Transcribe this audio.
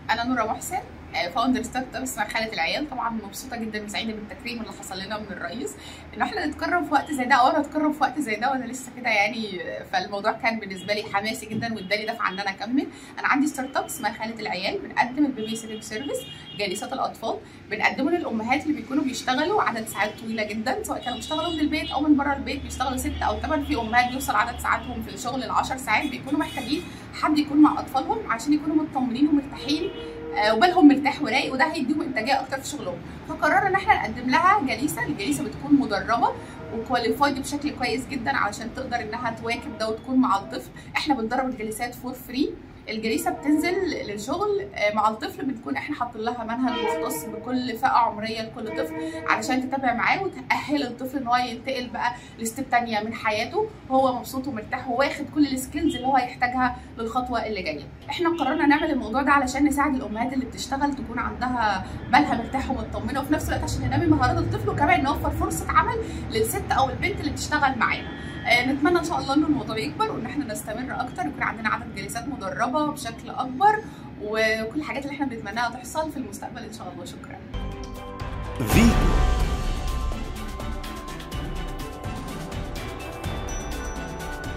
انا نورا محسن فاوندر ستارت اب اسمها خالة العيال طبعا مبسوطه جدا وسعيده بالتكريم اللي حصل لنا من الرئيس ان احنا نتكرم في وقت زي ده او انا اتكرم في وقت زي ده وانا لسه كده يعني فالموضوع كان بالنسبه لي حماسي جدا واداني دفعه ان انا اكمل انا عندي ستارت اب اسمها خالة العيال بنقدم البيبي سيتنج سيرفيس جالسات الاطفال بنقدمه للامهات اللي بيكونوا بيشتغلوا عدد ساعات طويله جدا سواء كانوا بيشتغلوا من البيت او من بره البيت بيشتغلوا ست او ثمان في امهات بيوصل عدد ساعاتهم في الشغل ل 10 ساعات بيكونوا محتاجين حد يكون مع اطفالهم عشان يكونوا مطمنين ومرتاحين وبالهم مرتاح ورايق وده هيديهم انتاجيه اكتر في شغلهم فقررنا ان احنا نقدم لها جليسه الجليسه بتكون مدربه وكواليفايد بشكل كويس جدا علشان تقدر انها تواكب ده وتكون مع الطفل احنا بندرب الجليسات فور فري الجليسه بتنزل للشغل مع الطفل بنكون احنا حاطين لها منهج مختص بكل فئه عمريه لكل طفل علشان تتابع معاه وتاهل الطفل ان هو ينتقل بقى لستيب تانية من حياته وهو مبسوط ومرتاح وواخد كل السكيلز اللي هو هيحتاجها للخطوه اللي جايه احنا قررنا نعمل الموضوع ده علشان نساعد الامهات اللي بتشتغل تكون عندها بالها مرتاحه ومطمنه وفي نفس الوقت عشان ننمي مهارات الطفل وكمان نوفر فرصه عمل للست او البنت اللي بتشتغل معانا نتمنى ان شاء الله ان الموضوع يكبر وان احنا نستمر اكتر يكون عندنا عدد جلسات مدربه بشكل اكبر وكل الحاجات اللي احنا بنتمناها تحصل في المستقبل ان شاء الله شكرا فيتو